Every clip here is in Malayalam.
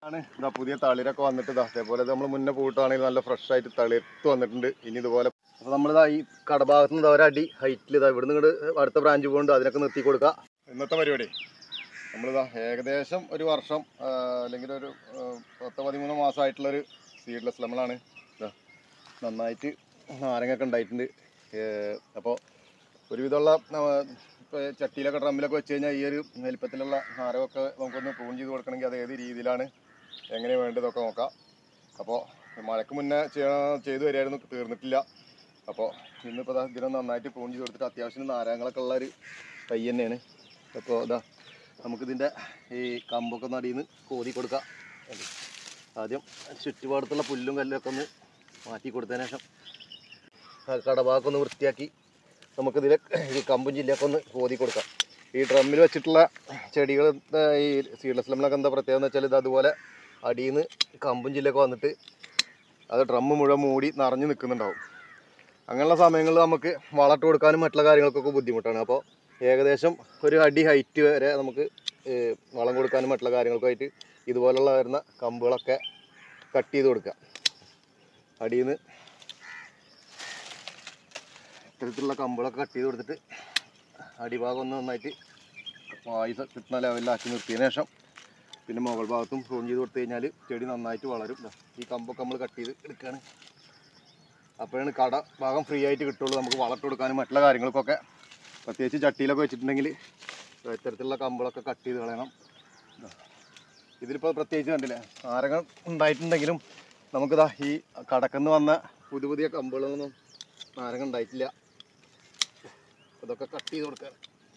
ആണ് ഇതാ പുതിയ തളിരൊക്കെ വന്നിട്ട് ഇതാ അതേപോലെ നമ്മൾ മുന്നേ പൂട്ടാണെങ്കിൽ നല്ല ഫ്രഷ് ആയിട്ട് തളിർത്ത് വന്നിട്ടുണ്ട് ഇനി ഇതുപോലെ അപ്പോൾ നമ്മളിതാ ഈ കടഭാഗത്ത് നിന്ന് ഒരടി ഹൈറ്റിൽ ഇതാ ഇവിടുന്ന് ഇങ്ങോട്ട് അടുത്ത ബ്രാഞ്ച് പോകുന്നുണ്ട് അതിനൊക്കെ നിർത്തി കൊടുക്കുക ഇന്നത്തെ പരിപാടി നമ്മളിതാ ഏകദേശം ഒരു വർഷം ആ, അല്ലെങ്കിൽ ഒരു ആ, പത്ത് പതിമൂന്ന് മാസമായിട്ടുള്ളൊരു സീഡ്ലെസ് ലെമണാണ് ഇതാ നന്നായിട്ട് നാരങ്ങൊക്കെ ഉണ്ടായിട്ടുണ്ട് അപ്പോൾ ഒരുവിധമുള്ള ഇപ്പോൾ ചട്ടിയിലൊക്കെ ഡ്രമ്മിലൊക്കെ വെച്ച് കഴിഞ്ഞാൽ ഈ ഒരു വലിപ്പത്തിലുള്ള നാരകമൊക്കെ നമുക്കൊന്ന് പ്രൂൺ ചെയ്ത് കൊടുക്കണമെങ്കിൽ അത് ഏത് രീതിയിലാണ് എങ്ങനെ വേണ്ടതൊക്കെ നോക്കാം അപ്പോൾ മഴയ്ക്ക് മുന്നേ ചെയ്യ- ചെയ്തു വരികയായിരുന്നു തീർന്നിട്ടില്ല അപ്പോൾ ഇന്നിപ്പോൾ ദാ ഇതിനെ നന്നായിട്ട് പ്രൂൺ ചെയ്ത് കൊടുത്തിട്ട് അത്യാവശ്യം നാരകങ്ങളൊക്കെ ഉള്ള ഒരു തൈ തന്നെയാണ് അപ്പോൾ ഇതാ നമുക്കിതിൻ്റെ ഈ കമ്പൊക്കെ ഒന്ന് അടിയിൽ നിന്ന് കോതി കൊടുക്കാം ആദ്യം ചുറ്റുപാടത്തുള്ള പുല്ലും കല്ലൊക്കെ ഒന്ന് മാറ്റി കൊടുത്തതിന് ശേഷം ആ കടഭാഗമൊക്കെ ഒന്ന് വൃത്തിയാക്കി നമുക്കിതിൽ ഈ കമ്പും ജില്ലയൊക്കെ ഒന്ന് കോതി കൊടുക്കാം ഈ ഡ്രമ്മിൽ വെച്ചിട്ടുള്ള ചെടികൾ ഈ സീഡ്ലെസ് ലെമണൊക്കെ എന്താ പ്രത്യേകത എന്ന് വെച്ചാൽ ഇത് അതുപോലെ അടിയിൽ നിന്ന് കമ്പും ജില്ലയൊക്കെ വന്നിട്ട് അത് ഡ്രമ്മ് മുഴുവൻ മൂടി നിറഞ്ഞു നിൽക്കുന്നുണ്ടാവും അങ്ങനെയുള്ള സമയങ്ങളിൽ നമുക്ക് വളമിട്ട് കൊടുക്കാനും മറ്റുള്ള കാര്യങ്ങൾക്കൊക്കെ ബുദ്ധിമുട്ടാണ് അപ്പോൾ ഏകദേശം ഒരു അടി ഹൈറ്റ് വരെ നമുക്ക് ഏഹ്, വളം കൊടുക്കാനും മറ്റുള്ള കാര്യങ്ങൾക്കായിട്ട് ഇതുപോലുള്ള വരുന്ന കമ്പുകളൊക്കെ കട്ട് ചെയ്ത് കൊടുക്കുക അടിയിൽ നിന്ന് ഇത്തരത്തിലുള്ള കമ്പുകളൊക്കെ കട്ട് ചെയ്ത് കൊടുത്തിട്ട് അടിഭാഗം ഒന്ന് നന്നായിട്ട് വായു സ- കിട്ടുന്ന ലെവലിലാക്കി നിർത്തിയതിന് ശേഷം പിന്നെ മുകൾ ഭാഗത്തും പ്രൂൺ ചെയ്ത് കൊടുത്തു കഴിഞ്ഞാൽ ചെടി നന്നായിട്ട് വളരും ദാ ഈ കമ്പൊക്കെ നമ്മൾ കട്ട് ചെയ്ത് എടുക്കുകയാണ് അപ്പോഴാണ് കട ഭാഗം ഫ്രീ ആയിട്ട് കിട്ടുള്ളൂ നമുക്ക് വളർത്ത് കൊടുക്കാനും മറ്റുള്ള കാര്യങ്ങൾക്കൊക്കെ പ്രത്യേകിച്ച് ചട്ടിയിലൊക്കെ വെച്ചിട്ടുണ്ടെങ്കിൽ ഇത്തരത്തിലുള്ള കമ്പുകളൊക്കെ കട്ട് ചെയ്ത് കളയണം ദാ. ഇതിലിപ്പോൾ പ്രത്യേകിച്ച് കണ്ടില്ലേ നാരങ്ങൾ ഉണ്ടായിട്ടുണ്ടെങ്കിലും നമുക്കിതാ ഈ കടക്കുന്ന് വന്ന പുതിയ പുതിയ കമ്പുകളൊന്നും നാരങ്ങ ഉണ്ടായിട്ടില്ല ഇതൊക്കെ കട്ട് ചെയ്ത് കൊടുക്കാൻ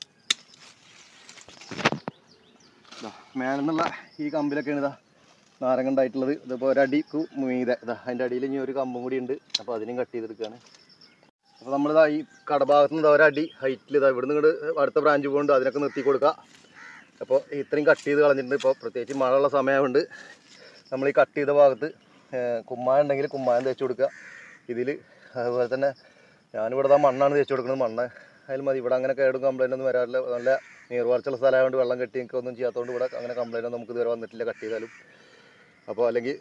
മേലെന്നുള്ള ഈ കമ്പിലൊക്കെയാണ് ഇതാ നാരങ്ങ ഉണ്ടായിട്ടുള്ളത് ഇതിപ്പോൾ ഒരടിക്ക് മീതെ ഇതാ അതിൻ്റെ അടിയിൽ ഇനി ഒരു കമ്പും കൂടി ഉണ്ട് അപ്പോൾ അതിനും കട്ട് ചെയ്തെടുക്കുകയാണ് അപ്പോൾ നമ്മളിതാ ഈ കടഭാഗത്ത് നിന്ന് ഒരടി ഹൈറ്റിൽ ഇതാ ഇവിടുന്ന് ഇങ്ങോട്ട് അടുത്ത ബ്രാഞ്ച് പോകുന്നുണ്ട് അതിനൊക്കെ നിർത്തി കൊടുക്കുക അപ്പോൾ ഇത്രയും കട്ട് ചെയ്ത് കളഞ്ഞിട്ടുണ്ട് ഇപ്പോൾ പ്രത്യേകിച്ച് മഴയുള്ള സമയമുണ്ട് നമ്മൾ ഈ കട്ട് ചെയ്ത ഭാഗത്ത് ഏർ, കുമ്മായം ഉണ്ടെങ്കിൽ കുമ്മായം തേച്ച് കൊടുക്കുക ഇതിൽ അതുപോലെ തന്നെ ഞാനിവിടെ ദാ മണ്ണാണ് തേച്ച് കൊടുക്കുന്നത് മണ്ണ് അതിൽ മതി ഇവിടെ അങ്ങനെ കേടും കംപ്ലൈൻ്റ് ഒന്നും വരാറില്ല നല്ല നീർവാർച്ചുള്ള സ്ഥലമായതുകൊണ്ട് വെള്ളം കെട്ടി എനിക്ക് ഒന്നും ചെയ്യാത്തതുകൊണ്ട് ഇവിടെ അങ്ങനെ കംപ്ലൈൻ്റ് ഒന്നും നമുക്ക് ഇതുവരെ വന്നിട്ടില്ല കട്ട് ചെയ്താലും അപ്പോൾ അല്ലെങ്കിൽ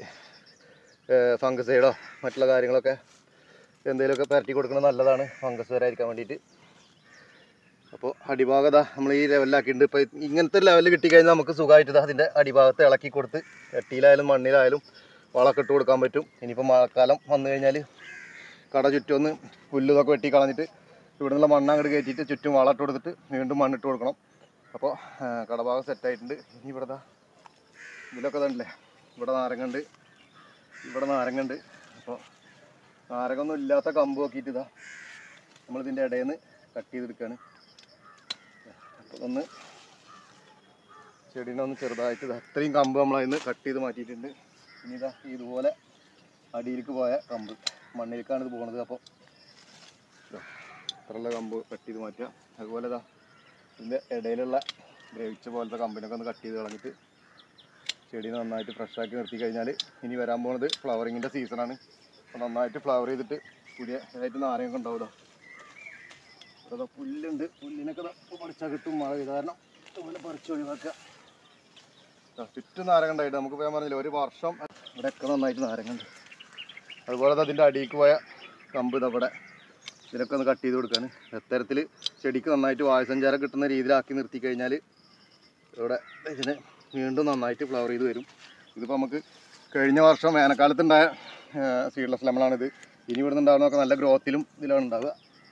ഫംഗസൈഡോ മറ്റുള്ള കാര്യങ്ങളൊക്കെ എന്തെങ്കിലുമൊക്കെ പരട്ടി കൊടുക്കുന്നത് നല്ലതാണ് ഫംഗസ് വരാതിരിക്കാൻ വേണ്ടിയിട്ട് അപ്പോൾ അടിഭാഗത നമ്മൾ ഈ ലെവലിലാക്കിയിട്ടുണ്ട് ഇപ്പോൾ ഇങ്ങനത്തെ ലെവലിൽ കിട്ടിക്കഴിഞ്ഞാൽ നമുക്ക് സുഖമായിട്ട് ദാ അതിൻ്റെ അടിഭാഗത്ത് ഇളക്കി കൊടുത്ത് ചട്ടിയിലായാലും മണ്ണിലായാലും വളമൊക്കെ ഇട്ട് കൊടുക്കാൻ പറ്റും ഇനിയിപ്പോൾ മഴക്കാലം വന്നു കഴിഞ്ഞാൽ കട ചുറ്റും ഒന്ന് പുല്ല് ഇതൊക്കെ വെട്ടി കളഞ്ഞിട്ട് ഇവിടെ നിന്നുള്ള മണ്ണ് അങ്ങോട്ട് കയറ്റിയിട്ട് ചുറ്റും വളമിട്ട് കൊടുത്തിട്ട് വീണ്ടും മണ്ണിട്ട് കൊടുക്കണം അപ്പോൾ കടഭാഗം സെറ്റായിട്ടുണ്ട് ഇനി ഇവിടെ ദാ ഇതിലൊക്കെ തന്നില്ലേ ഇവിടെ നാരങ്ങുണ്ട് ഇവിടെ നാരങ്ങുണ്ട് അപ്പോൾ നാരങ്ങൊന്നും ഇല്ലാത്ത കമ്പ് നോക്കിയിട്ട് ഇതാ നമ്മളിതിൻ്റെ ഇടയിൽ നിന്ന് കട്ട് ചെയ്തെടുക്കുകയാണ് അപ്പോൾ ഒന്ന് ചെടീനെ ഒന്ന് ചെറുതായിട്ട് ഇതാ അത്രയും കമ്പ് നമ്മൾ അതിൽ നിന്ന് കട്ട് ചെയ്ത് മാറ്റിയിട്ടുണ്ട് ഇനി ഇതാ ഇതുപോലെ അടിയിലേക്ക് പോയ കമ്പ് മണ്ണിലേക്കാണ് ഇത് പോകുന്നത് അപ്പോൾ ഇത്രയുള്ള കമ്പ് കട്ട് ചെയ്ത് മാറ്റുക അതുപോലെ ഇതാ ഇതിൻ്റെ ഇടയിലുള്ള ദ്രവിച്ച പോലത്തെ കമ്പിനൊക്കെ ഒന്ന് കട്ട് ചെയ്ത് കളഞ്ഞിട്ട് ചെടി നന്നായിട്ട് ഫ്രഷ് ആക്കി നിർത്തി കഴിഞ്ഞാൽ ഇനി വരാൻ പോകുന്നത് ഫ്ലവറിങ്ങിൻ്റെ സീസണാണ് അപ്പോൾ നന്നായിട്ട് ഫ്ലവർ ചെയ്തിട്ട് പുതിയ ഇതായിട്ട് നാരങ്ങ ഉണ്ടാവില്ല ഇവിടെ പുല്ലുണ്ട് പുല്ലിനൊക്കെ ദാ ഇപ്പൊ പറിച്ചാൽ കിട്ടും മഴ പെയ്ത കാരണം ഇതുപോലെ പറിച്ച് ഒഴിവാക്കുക ദാ ചുറ്റും നാരങ്ങ ഉണ്ടായിട്ട് നമുക്ക് ഞാൻ പറഞ്ഞില്ല ഒരു വർഷം ഇവിടെയൊക്കെ നന്നായിട്ട് നാരങ്ങ ഉണ്ട് അതുപോലെ ദാ അതിൻ്റെ അടിയിലേക്ക് പോയ കമ്പ് ഇതാ ഇവിടെ ഇതിനൊക്കെ ഒന്ന് കട്ട് ചെയ്ത് കൊടുക്കാണ് ഇത്തരത്തിൽ ചെടിക്ക് നന്നായിട്ട് വായുസഞ്ചാരം കിട്ടുന്ന രീതിയിലാക്കി നിർത്തി കഴിഞ്ഞാൽ ഇവിടെ ഇതിന് വീണ്ടും നന്നായിട്ട് ഫ്ലവർ ചെയ്ത് വരും ഇതിപ്പോൾ നമുക്ക് കഴിഞ്ഞ വർഷം വേനൽക്കാലത്തുണ്ടായ സീഡ്ലെസ് ലെമണാണിത് ഇനി ഇവിടെ ഉണ്ടാകുന്നതൊക്കെ നല്ല ഗ്രോത്തിലും ഇതിലാണ് ഉണ്ടാവുക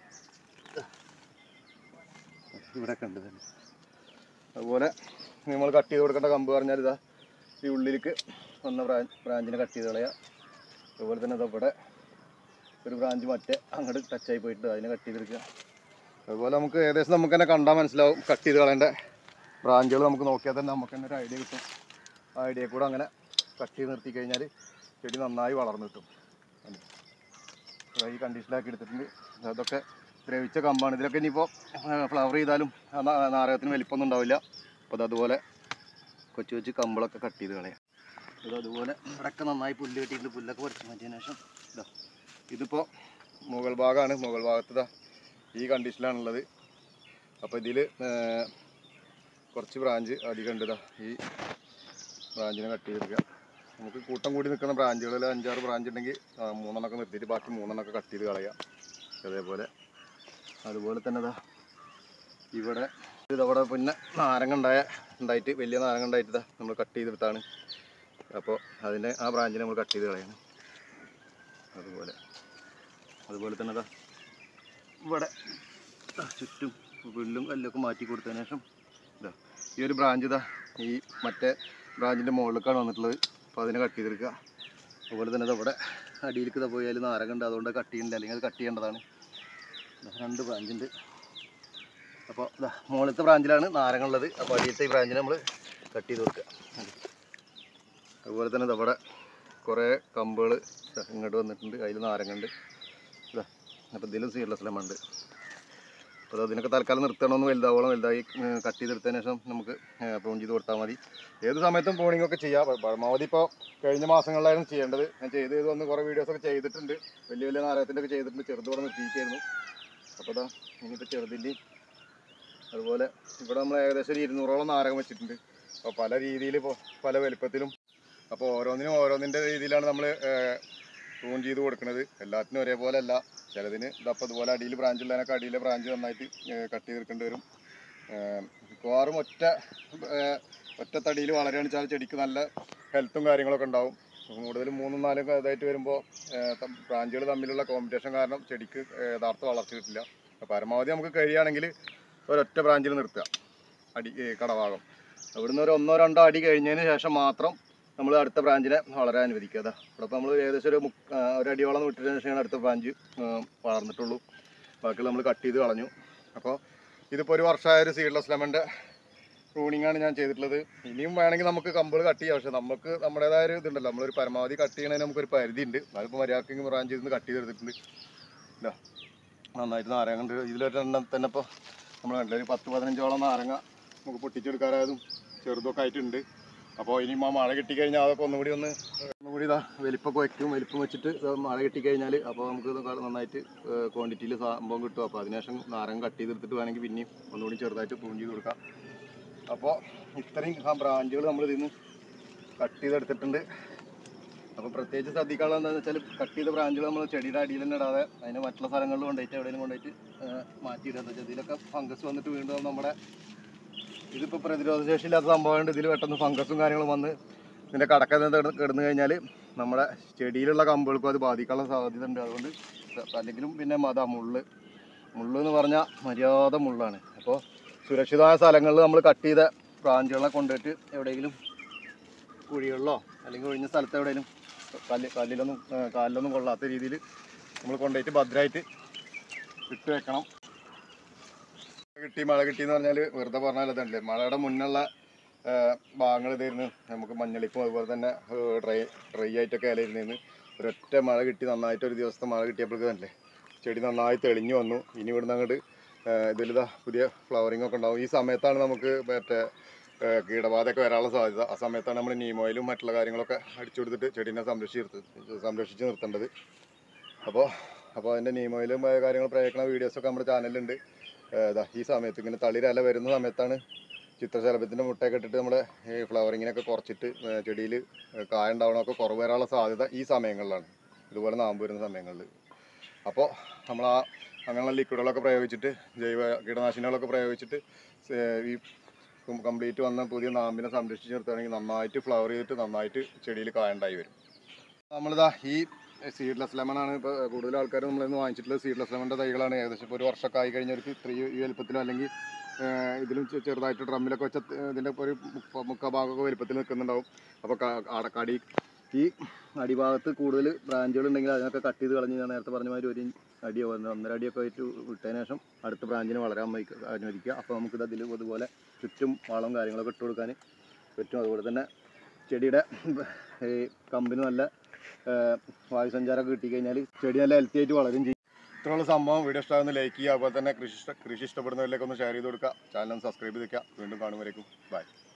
ഇവിടെ കണ്ടു തന്നെ അതുപോലെ നമ്മൾ കട്ട് ചെയ്ത് കൊടുക്കേണ്ട കമ്പ് പറഞ്ഞാൽ ഇതാ ഈ ഉള്ളിലേക്ക് വന്ന ബ്രാഞ്ച് ബ്രാഞ്ചിനെ കട്ട് ചെയ്ത് കളയുക അതുപോലെ തന്നെ ഇതാ ഇവിടെ ഒരു ബ്രാഞ്ച് മറ്റേ അങ്ങോട്ട് ടച്ചായി പോയിട്ട് അതിനെ കട്ട് ചെയ്തെടുക്കുക അതുപോലെ നമുക്ക് ഏകദേശം നമുക്ക് തന്നെ കണ്ടാൽ മനസ്സിലാവും കട്ട് ചെയ്ത് കളയേണ്ട ബ്രാഞ്ചുകൾ നമുക്ക് നോക്കിയാൽ തന്നെ നമുക്ക് തന്നെ ഒരു ഐഡിയ കിട്ടും ആ ഐഡിയ കൂടെ അങ്ങനെ കട്ട് ചെയ്ത് നിർത്തി കഴിഞ്ഞാൽ ചെടി നന്നായി വളർന്നു കിട്ടും കണ്ടോ? ഇവിടെ ഈ കണ്ടീഷനിലാക്കി എടുത്തിട്ടുണ്ട് അതൊക്കെ ദ്രവിച്ച കമ്പാണ് ഇതിലൊക്കെ ഇനിയിപ്പോൾ ഫ്ലവർ ചെയ്താലും ആ നാ- നാരകത്തിന് വലിപ്പമൊന്നും ഉണ്ടാവില്ല അപ്പോൾ അത് അതുപോലെ കൊച്ചു കൊച്ചു കമ്പളൊക്കെ കട്ട് ചെയ്ത് കളയാം ഇത് അതുപോലെ ഇവിടെയൊക്കെ നന്നായി പുല്ല് കെട്ടിയിട്ട് പുല്ലൊക്കെ പറിച്ച് മാറ്റിയതിന് ശേഷം ഇതാ ഇതിപ്പോൾ മുകൾ ഭാഗമാണ് മുകൾ ഭാഗത്ത് ഇതാ ഈ കണ്ടീഷനിലാണുള്ളത് അപ്പോൾ ഇതിൽ കുറച്ച് ബ്രാഞ്ച് അധികം ഉണ്ട് ഇതാ ഈ ബ്രാഞ്ചിനെ കട്ട് ചെയ്തെടുക്കുക നമുക്ക് കൂട്ടം കൂടി നിൽക്കുന്ന ബ്രാഞ്ചുകളിൽ അഞ്ചാറ് ബ്രാഞ്ച് ഉണ്ടെങ്കിൽ ആ, മൂന്നെണ്ണമൊക്കെ നിർത്തിയിട്ട് ബാക്കി മൂന്നെണ്ണമൊക്കെ കട്ട് ചെയ്ത് കളയാം അതേപോലെ അതുപോലെ തന്നെ ഇതാ ഇവിടെ ഇതവിടെ പിന്നെ നാരങ്ങ ഉണ്ടായ ഉണ്ടായിട്ട് വലിയ നാരങ്ങ ഉണ്ടായിട്ട് ഇതാ നമ്മൾ കട്ട് ചെയ്തെടുത്താണ് അപ്പോൾ അതിൻ്റെ ആ ബ്രാഞ്ചിനെ നമ്മൾ കട്ട് ചെയ്ത് കളയണം അതുപോലെ അതുപോലെ തന്നെ ഇതാ ഇവിടെ ദാ ചുറ്റും പുല്ലും കല്ലൊക്കെ മാറ്റി കൊടുത്തതിന് ശേഷം ഇതാ ഈ ഒരു ബ്രാഞ്ച് ഇതാ ഈ മറ്റേ ബ്രാഞ്ചിൻ്റെ മുകളിലേക്കാണ് വന്നിട്ടുള്ളത് അപ്പോൾ അതിനെ കട്ട് ചെയ്തെടുക്കുക അതുപോലെ തന്നെ ഇതാ ഇവിടെ അടിയിലേക്ക് ഇതാ പോയാൽ നാരങ്ങ ഉണ്ട് അതുകൊണ്ട് കട്ട് ചെയ്യണില്ല അല്ലെങ്കിൽ അത് കട്ട് ചെയ്യേണ്ടതാണ് ദാ രണ്ട് ബ്രാഞ്ചുണ്ട് അപ്പോൾ ഇതാ മുകളിലത്തെ ബ്രാഞ്ചിലാണ് നാരങ്ങ ഉള്ളത് അപ്പോൾ അടിയിലത്തെ ഈ ബ്രാഞ്ചിനെ നമ്മൾ കട്ട് ചെയ്ത് കൊടുക്കുക അതുപോലെ തന്നെ ദാ ഇവിടെ കുറേ കമ്പുകൾ ഇങ്ങോട്ട് വന്നിട്ടുണ്ട് അതിൽ നാരങ്ങ ഉണ്ട് ഇതാ അപ്പോൾ ഇതിലും സീഡ്ലെസ് ലെമൺ ഉണ്ട് അപ്പോൾ അതിനൊക്കെ തൽക്കാലം നിർത്തണമെന്ന് വലുതാവോളം വലുതായി കട്ട് ചെയ്തെടുത്തതിന് ശേഷം നമുക്ക് പ്രൂൺ ചെയ്ത് കൊടുത്താൽ മതി ഏത് സമയത്തും പ്രൂണിംഗ് ഒക്കെ ചെയ്യാം പ- പരമാവധി ഇപ്പോൾ കഴിഞ്ഞ മാസങ്ങളിലായിരുന്നു ചെയ്യേണ്ടത് ഞാൻ ചെയ്ത് ചെയ്ത് വന്ന് കുറേ വീഡിയോസ് ഒക്കെ ചെയ്തിട്ടുണ്ട് വലിയ വലിയ നാരകത്തിൻ്റെ ഒക്കെ ചെയ്തിട്ടുണ്ട് ചെറുതോടെ നിർത്തിയിരിക്കായിരുന്നു അപ്പോൾ ഇതാ ഇനിയിപ്പോൾ ചെറുതിൻ്റെയും അതുപോലെ ഇവിടെ നമ്മൾ ഏകദേശം ഒരു ഇരുന്നൂറോളം നാരകം വെച്ചിട്ടുണ്ട് അപ്പോൾ പല രീതിയിൽ ഇപ്പോൾ പല വലുപ്പത്തിലും അപ്പോൾ ഓരോന്നിനും ഓരോന്നിൻ്റെ രീതിയിലാണ് നമ്മൾ പ്രൂൺ ചെയ്ത് കൊടുക്കുന്നത് എല്ലാത്തിനും ഒരേപോലെ അല്ല ചിലതിന് ഇതപ്പോൾ ഇതുപോലെ അടിയിൽ ബ്രാഞ്ച് ഉള്ളതിനൊക്കെ അടിയിലെ ബ്രാഞ്ച് നന്നായിട്ട് കട്ട് ചെയ്തെടുക്കേണ്ടി വരും ഏഹ് മിക്കവാറും ഒറ്റ ഏഹ് ഒറ്റ തടിയിൽ വളരുകയാണെന്ന് വെച്ചാൽ ചെടിക്ക് നല്ല ഹെൽത്തും കാര്യങ്ങളൊക്കെ ഉണ്ടാവും കൂടുതലും മൂന്നും നാലും ഒക്കെ ഇതായിട്ട് വരുമ്പോൾ ബ്രാഞ്ചുകൾ തമ്മിലുള്ള കോമ്പറ്റീഷൻ കാരണം ചെടിക്ക് ഏഹ് യഥാർത്ഥ വളർച്ച കിട്ടില്ല അപ്പോൾ പരമാവധി നമുക്ക് കഴിയുകയാണെങ്കിൽ ഒരൊറ്റ ബ്രാഞ്ചിൽ നിർത്തുക അടി ഏഹ് കടഭാഗം അവിടുന്ന് ഒരു ഒന്നോ രണ്ടോ അടി കഴിഞ്ഞതിന് ശേഷം മാത്രം നമ്മൾ അടുത്ത ബ്രാഞ്ചിനെ വളരാൻ അനുവദിക്കുക അതാ ഇവിടെ ഇപ്പോൾ നമ്മൾ ഏകദേശം ഒരു മുക്ക് ആ, ഒരു അടിയോളം വിട്ടതിന് ശേഷമാണ് അടുത്ത ബ്രാഞ്ച് വളർന്നിട്ടുള്ളൂ ബാക്കി നമ്മൾ കട്ട് ചെയ്ത് കളഞ്ഞു അപ്പോൾ ഇതിപ്പോൾ ഒരു വർഷമായ ഒരു സീഡ്ലെസ് ലെമൻ്റെ പ്രൂണിംഗ് ആണ് ഞാൻ ചെയ്തിട്ടുള്ളത് ഇനിയും വേണമെങ്കിൽ നമുക്ക് കമ്പുകൾ കട്ട് ചെയ്യാം പക്ഷേ നമുക്ക് നമ്മുടേതായ ഒരു ഇതുണ്ടല്ലോ നമ്മളൊരു പരമാവധി കട്ട് ചെയ്യണതിന് നമുക്കൊരു പരിധി ഉണ്ട് അതിപ്പോൾ മര്യാദക്കെങ്കിൽ ബ്രാഞ്ച് ചെയ്ത് കട്ട് ചെയ്തെടുത്തിട്ടുണ്ട് ഇതാ നന്നായിട്ട് നാരങ്ങ ഉണ്ട് ഇതിലൊരെണ്ണം തന്നെ ഇപ്പോൾ നമ്മൾ കണ്ടില്ല ഒരു പത്ത് പതിനഞ്ചോളം നാരങ്ങ നമുക്ക് പൊട്ടിച്ചെടുക്കാനായതും ചെറുതൊക്കെ ആയിട്ടുണ്ട് അപ്പോൾ ഇനി ആ മഴ കിട്ടിക്കഴിഞ്ഞാൽ അതൊക്കെ ഒന്നുകൂടി ഒന്ന് ഒന്നുകൂടി ഇതാ വലിപ്പമൊക്കെ വയ്ക്കും വലിപ്പം വെച്ചിട്ട് ഇത് മഴ കിട്ടിക്കഴിഞ്ഞാൽ അപ്പോൾ നമുക്ക് ഇത് ക- നന്നായിട്ട് ക്വാണ്ടിറ്റിയിൽ സംഭവം കിട്ടും അപ്പോൾ അതിനുശേഷം നാരങ്ങ കട്ട് ചെയ്തെടുത്തിട്ട് വേണമെങ്കിൽ പിന്നെയും ഒന്നുകൂടി ചെറുതായിട്ട് പ്രൂൺ ചെയ്ത് കൊടുക്കാം അപ്പോൾ ഇത്രയും ബ്രാഞ്ചുകൾ നമ്മൾ ഇതിൽ നിന്ന് കട്ട് ചെയ്തെടുത്തിട്ടുണ്ട് അപ്പോൾ പ്രത്യേകിച്ച് ശ്രദ്ധിക്കാനുള്ളത് എന്താണെന്ന് വെച്ചാൽ കട്ട് ചെയ്ത ബ്രാഞ്ചുകൾ നമ്മൾ ചെടിയുടെ അടിയിൽ തന്നെ ഇടാതെ അതിനെ മറ്റുള്ള സ്ഥലങ്ങളിൽ കൊണ്ടുപോയിട്ട് എവിടെയെങ്കിലും കൊണ്ടുപോയിട്ട് മാറ്റിയിടുക എന്താ വെച്ചാൽ ഇതിലൊക്കെ ഫംഗസ് വന്നിട്ട് വീണ്ടും അത് നമ്മുടെ ഇതിപ്പോൾ പ്രതിരോധ ശേഷി ഇല്ലാത്ത സംഭവമുണ്ട് ഇതിൽ പെട്ടെന്ന് ഫംഗസും കാര്യങ്ങളും വന്ന് ഇതിൻ്റെ കടക്ക കിടന്നു കഴിഞ്ഞാൽ നമ്മുടെ ചെടിയിലുള്ള കമ്പുകൾക്കും അത് ബാധിക്കാനുള്ള സാധ്യത ഉണ്ട് അതുകൊണ്ട് ഇത് അല്ലെങ്കിലും പിന്നെ മത മുള്ള് മുള്ള് എന്ന് പറഞ്ഞാൽ മര്യാദ മുള്ളാണ് അപ്പോൾ സുരക്ഷിതമായ സ്ഥലങ്ങളിൽ നമ്മൾ കട്ട് ചെയ്ത ബ്രാഞ്ചുകളെ കൊണ്ടുപോയിട്ട് എവിടെയെങ്കിലും കുഴികളിലോ അല്ലെങ്കിൽ ഒഴിഞ്ഞ സ്ഥലത്ത് എവിടെയെങ്കിലും കല്ല് കല്ലിലൊന്നും ആ, കാലിലൊന്നും കൊള്ളാത്ത രീതിയിൽ നമ്മൾ കൊണ്ടുപോയിട്ട് ഭദ്രമായിട്ട് ഇട്ട് വെക്കണം കിട്ടി മഴ കിട്ടി എന്ന് പറഞ്ഞാൽ വെറുതെ പറഞ്ഞാൽ അതല്ലേ മഴയുടെ മുന്നുള്ള ഭാഗങ്ങൾ ഇതായിരുന്നു നമുക്ക് മഞ്ഞളിപ്പും അതുപോലെ തന്നെ ഡ്രൈ ഡ്രൈ ആയിട്ടൊക്കെ ഇലയിരുന്നിരുന്നു ഒരൊറ്റ മഴ കിട്ടി നന്നായിട്ട് ഒരു ദിവസത്തെ മഴ കിട്ടിയപ്പോഴേക്ക് തന്നെ ചെടി നന്നായി തെളിഞ്ഞു വന്നു ഇനി ഇവിടുന്ന് അങ്ങോട്ട് ഇതിലിതാ പുതിയ ഫ്ലവറിംഗ് ഒക്കെ ഉണ്ടാവും ഈ സമയത്താണ് നമുക്ക് മറ്റേ ആ, കീടബാധയൊക്കെ വരാനുള്ള സാധ്യത ആ സമയത്താണ് നമ്മൾ നീമോയിലും മറ്റുള്ള കാര്യങ്ങളൊക്കെ അടിച്ചു കൊടുത്തിട്ട് ചെടീനെ സംരക്ഷിച്ച് നിർത്ത് സംരക്ഷിച്ച് നിർത്തേണ്ടത് അപ്പോൾ അപ്പോൾ അതിൻ്റെ നീമോയിലും ആ, കാര്യങ്ങൾ പ്രയോഗിക്കുന്ന വീഡിയോസൊക്കെ നമ്മുടെ ചാനലിലുണ്ട് ഇതാ ഈ സമയത്ത് ഇങ്ങനെ തളിരല വരുന്ന സമയത്താണ് ചിത്രശലഭത്തിൻ്റെ മുട്ടയൊക്കെ ഇട്ടിട്ട് നമ്മുടെ ഈ ഫ്ലവറിങ്ങിനൊക്കെ കുറച്ചിട്ട് ചെടിയിൽ കായ ഉണ്ടാവണമൊക്കെ കുറവ് വരാനുള്ള സാധ്യത ഈ സമയങ്ങളിലാണ് ഇതുപോലെ നാമ്പ് വരുന്ന സമയങ്ങളിൽ അപ്പോൾ നമ്മൾ ആ അങ്ങനെയുള്ള ലിക്വിഡുകളൊക്കെ പ്രയോഗിച്ചിട്ട് ജൈവ കീടനാശിനികളൊക്കെ പ്രയോഗിച്ചിട്ട് സേ- ഈ കംപ്ലീറ്റ് വന്ന പുതിയ നാമ്പിനെ സംരക്ഷിച്ച് നിർത്തുകയാണെങ്കിൽ നന്നായിട്ട് ഫ്ലവർ ചെയ്തിട്ട് നന്നായിട്ട് ചെടിയിൽ കായുണ്ടായി വരും നമ്മളിതാ ഈ സീഡ്ലെസ് ലെമൺ ആണ് ഇപ്പോൾ കൂടുതൽ ആൾക്കാർ നമ്മളിന്ന് വാങ്ങിച്ചിട്ടുള്ളത് സീഡ്ലെസ് ലെമണിൻ്റെ തൈകളാണ് ഏകദേശം ഇപ്പോൾ ഒരു വർഷമൊക്കെ ആയി കഴിഞ്ഞവർക്ക് ഇത്രയും ഈ വലുപ്പത്തിലോ അല്ലെങ്കിൽ ഏഹ് ഇതിലും ചെ- ചെറുതായിട്ട് ഡ്രമ്മിലൊക്കെ വെച്ച ത- ഇതിൻ്റെ ഇപ്പോൾ ഒരു മുപ്പ- മുക്കാ ഭാഗമൊക്കെ വലുപ്പത്തിൽ നിൽക്കുന്നുണ്ടാവും അപ്പോൾ കടി ഈ അടിഭാഗത്ത് കൂടുതൽ ബ്രാഞ്ചുകൾ ഉണ്ടെങ്കിൽ അതിനൊക്കെ കട്ട് ചെയ്ത് കളഞ്ഞ് ഞാൻ നേരത്തെ പറഞ്ഞ മാതിരി ഒരു ഇഞ്ച് അടിയോ ഒന്ന് ഒന്നര അടിയൊക്കെ ആയിട്ട് വിട്ടതിന് ശേഷം അടുത്ത ബ്രാഞ്ചിന് വളരാൻ വയ്ക്ക- അനുവദിക്കുക അപ്പോൾ നമുക്കിത് അതിൽ അതുപോലെ ചുറ്റും വളം കാര്യങ്ങളൊക്കെ ഇട്ട് കൊടുക്കാൻ പറ്റും അതുപോലെ തന്നെ ചെടിയുടെ ഈ കമ്പിന് നല്ല ഏഹ്, വായുസഞ്ചാരമൊക്കെ കിട്ടിക്കഴിഞ്ഞാൽ ചെടി നല്ല ഹെൽത്തി ആയിട്ട് വളരും ചെയ്യും ഇത്രയുള്ള സംഭവം വീഡിയോ ഇഷ്ടമാകുന്ന ലൈക്ക് ചെയ്യുക അതുപോലെ തന്നെ കൃഷി ഇഷ്ട കൃഷി ഇഷ്ടപ്പെടുന്നവരിലേക്ക് ഒന്ന് ഷെയർ ചെയ്ത് കൊടുക്കുക ചാനൽ ഒന്ന് സബ്സ്ക്രൈബ് ചെയ്ത് വെക്കുക വീണ്ടും കാണുമ്പോഴേക്കും ബൈ